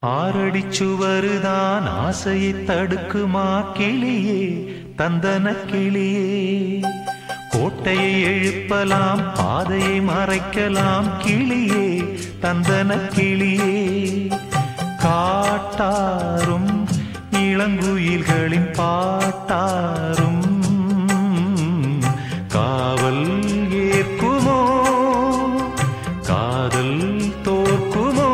ஆரடிச்சுவருதான் ஆசையை தடுக்குமா கிளியே தந்தன கிளியே கோட்டையை எழுப்பலாம் பாதையை மறைக்கலாம் கிளியே தந்தன கிளியே காட்டாரும் இளங்குயில்களின் பாட்டாரும் காவல் ஏற்குமோ காதல் தோற்குமோ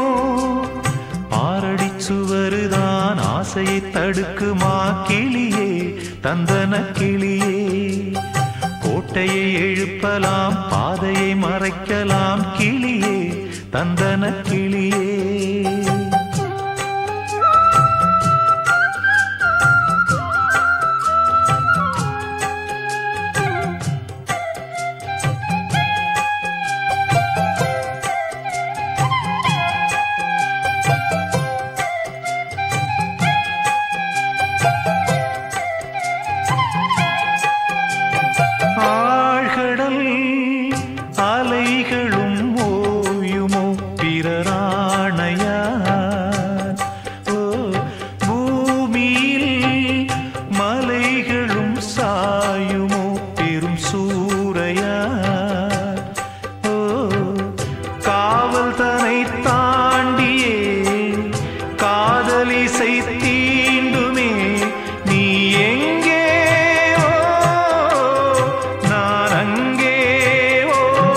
ஆரடி சுவருதான் ஆசையை தடுக்குமா கிளியே தந்தன கிளியே கோட்டையை எழுப்பலாம் பாதையை மறைக்கலாம் கிளியே தந்தன கிளியே ஆழ்கடல் அலைகளும் ஓயுமோ பிறராணையா ஓ பூமியில் மலைகளும் சாயுமோ பெரும் சூறையா ஓ காவல் தனை தாண்டியே காதலிசை தீண்டுமே நீ எங்கே ஓ நான் அங்கே ஓ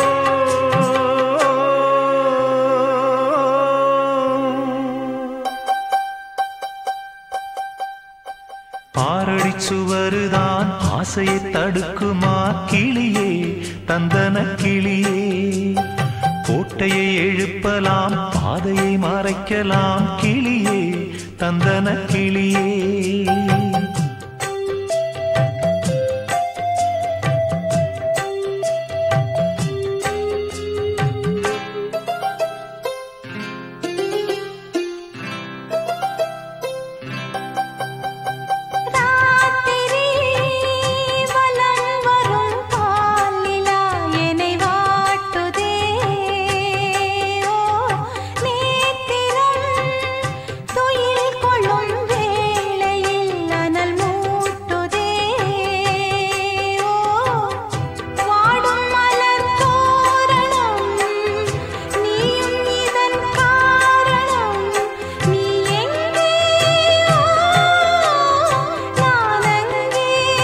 பாரடி சுவருதான் ஆசையை தடுக்குமா கிளியே தந்தன கிளியே கோட்டையை எழுப்பலாம் பாதையை மறைக்கலாம் கிளியே தந்தன கிளியே ராத்திரி வலம் வரும் பாலிலா என்னை வாட்டுதே ஓ நேத்திரம் துயில் கொள்ளும் வேளையில் அனல் மூட்டுதே ஓ வாடும் மலர் தோரணம் நீயும் இதன் காரணம் நீ எங்கே நான் அங்கே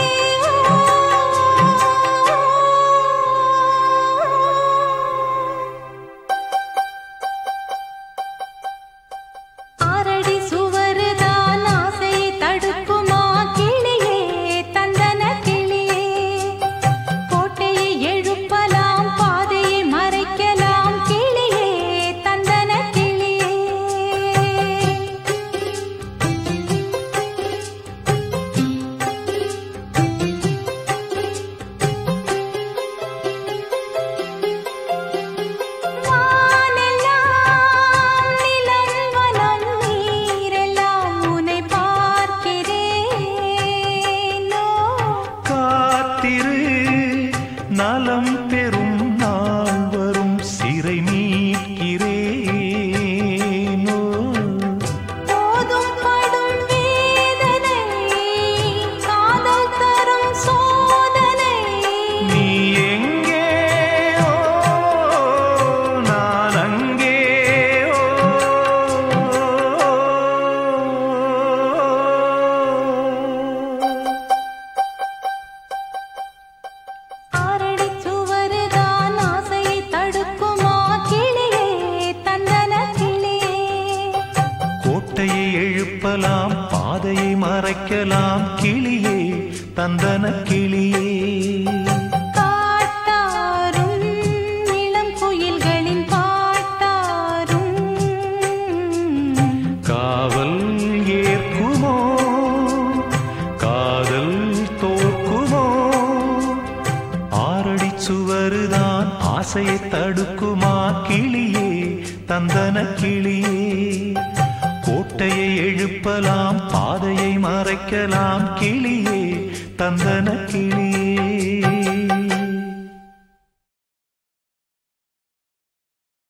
ஆரடி சுவருதான் ஆசையை தடுக்குமா கிளியே தந்தன கிளியே கோட்டையை எழுப்பலாம் பாதையை மறைக்கலாம் கிளியே தந்தன கிளியே வானெல்லாம் நிலம் வனம் நீரெல்லாம் உன்னை பார்க்கிறேனோ காத்திரு நலம் பெறும் நாள் வரும் சிறை மீட்கிறேனோ போதும் படும் வேதனை காதல் தரும் சோதனை நீ எங்கே ஓ நான் அங்கே ஓ ஆரடி சுவருதான் ஆசையை தடுக்குமா கிளியே தந்தன கிளியே கோட்டையை எழுப்பலாம் பாதையை மறைக்கலாம் கிளியே தந்தன கிளியே காட்டாரும் இளம் குயில்களின் பாட்டாரும் காவல் ஏற்குமோ காதல் தோற்குமோ ஆரடி சுவருதான் ஆசையை தடுக்குமா கிளியே தந்தன கிளியே கோட்டையை எழுப்பலாம் பாதையை மறைக்கலாம் கிளியே தந்தன கிளியே